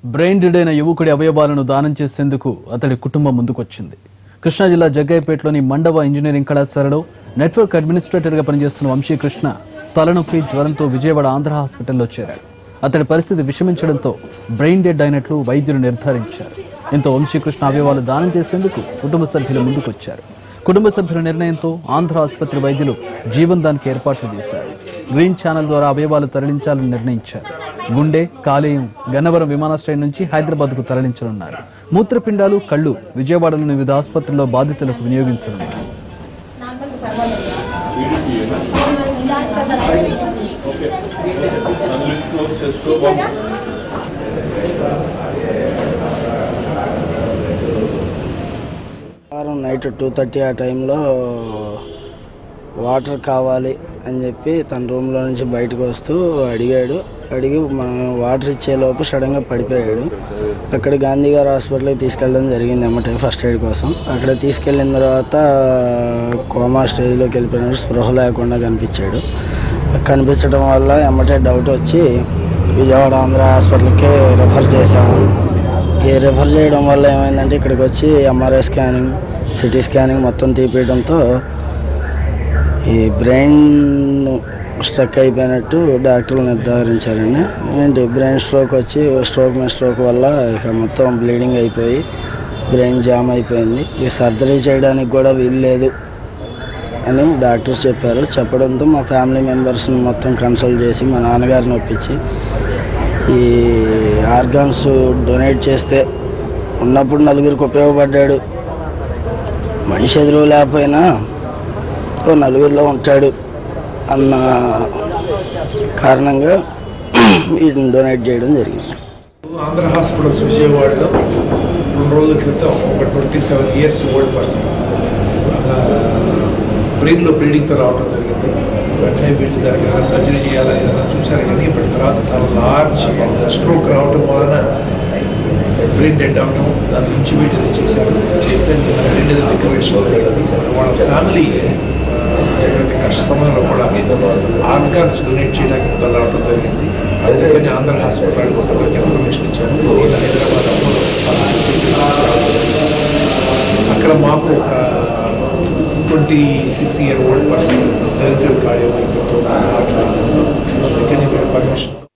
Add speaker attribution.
Speaker 1: brain dead అయిన యువకుడి అవయవాలను దానం చేసేందుకు అతడి కుటుంబం ముందుకొచ్చింది కృష్ణా జిల్లా జగ్గయ్యపేటలోని మండవ ఇంజనీరింగ్ కళాశాలలో నెట్వర్క్ అడ్మినిస్ట్రేటర్గా పనిచేస్తున్న వంశీకృష్ణ తలనొప్పి జ్వరంతో విజయవాడ ఆంధ్ర హాస్పిటల్లో చేరాడు అతడి పరిస్థితి విషమించడంతో బ్రెయిన్ డెడ్ అయినట్లు వైద్యులు నిర్ధారించారు దీంతో వంశీకృష్ణ అవయవాలు దానం చేసేందుకు కుటుంబ సభ్యులు ముందుకొచ్చారు కుటుంబ సభ్యుల నిర్ణయంతో ఆంధ్ర ఆసుపత్రి వైద్యులు జీవన్ దానికి ఏర్పాట్లు చేశారు గ్రీన్ ఛానల్ ద్వారా అవయవాలు తరలించాలని నిర్ణయించారు గుండె కాలేయం గన్నవరం విమానాశ్రయం నుంచి హైదరాబాద్కు తరలించనున్నారు మూత్రపిండాలు కళ్ళు విజయవాడలోని వివిధ ఆసుపత్రుల్లో బాధితులకు వినియోగించనున్నారు
Speaker 2: వారం నైట్ టూ థర్టీ ఆ టైంలో వాటర్ కావాలి అని చెప్పి తన రూమ్లో నుంచి బయటకు వస్తూ అడిగాడు అడిగి మనం వాటర్ ఇచ్చేలోపు సడన్గా పడిపోయాడు అక్కడ గాంధీ గారు హాస్పిటల్కి తీసుకెళ్ళడం జరిగింది అన్నమాట ఫస్ట్ ఎయిడ్ కోసం అక్కడ తీసుకెళ్ళిన తర్వాత కోమా స్టేజ్లోకి వెళ్ళిపోయినాడు స్పృహ లేకుండా కనిపించాడు కనిపించడం వల్ల ఎమ్మటే డౌట్ వచ్చి విజయవాడ ఆంధ్ర హాస్పిటల్కి రెఫర్ చేశాము ఈ రెఫర్ చేయడం వల్ల ఏమైందంటే ఇక్కడికి వచ్చి ఎంఆర్ఐ స్కానింగ్ సిటీ స్కానింగ్ మొత్తం తీపియడంతో ఈ బ్రెయిన్ స్ట్రక్ అయిపోయినట్టు డాక్టర్లు నిర్ధారించారండి ఏంటి బ్రెయిన్ స్ట్రోక్ వచ్చి స్ట్రోక్ మీద స్ట్రోక్ వల్ల ఇక మొత్తం బ్లీడింగ్ అయిపోయి బ్రెయిన్ జామ్ అయిపోయింది ఈ సర్జరీ చేయడానికి కూడా వీలు లేదు అని డాక్టర్స్ చెప్పారు చెప్పడంతో మా ఫ్యామిలీ మెంబర్స్ని మొత్తం కన్సల్ట్ చేసి మా నాన్నగారిని ఒప్పించి ఈ ఆర్గాన్స్ డొనేట్ చేస్తే ఉన్నప్పుడు నలుగురికి ఉపయోగపడ్డాడు మనిషి ఎదురు లేకపోయినా ఓ నలుగురిలో ఉంటాడు అన్న కారణంగా వీటిని డొనేట్ చేయడం జరిగింది
Speaker 3: ఆంధ్ర హాస్పిటల్స్ విజయవాడలో రెండు రోజుల క్రితం ఒక twenty seven years old person బ్రెయిన్లో బ్లీడింగ్తో రావడం జరిగింది వెంటనే వీళ్ళు దానికి ఏదైనా సర్జరీ చేయాలని ఏదైనా చూశారు కానీ ఇప్పటి తర్వాత చాలా లార్జ్ స్ట్రోక్ రావడం వలన బ్రెయిన్ డెడ్ అవడం దాని నుంచి వీటిని చేశారు చేస్తే బ్రెయిన్ డెడ్ డిక్లరేషన్ జరిగింది వాళ్ళ ఫ్యామిలీ ఎటువంటి కష్ట సమయంలో కూడా ఆర్గాన్స్ డొనేట్ చేయడానికి ముందు రావడం జరిగింది అందుకని ఆంధ్ర హాస్పిటల్ వాళ్ళకి ఇన్ఫర్మేషన్ ఇచ్చారు హైదరాబాద్ అపోలో అక్కడ మాకు ఒక twenty six year old person self cardio అందుకని పర్మిషన్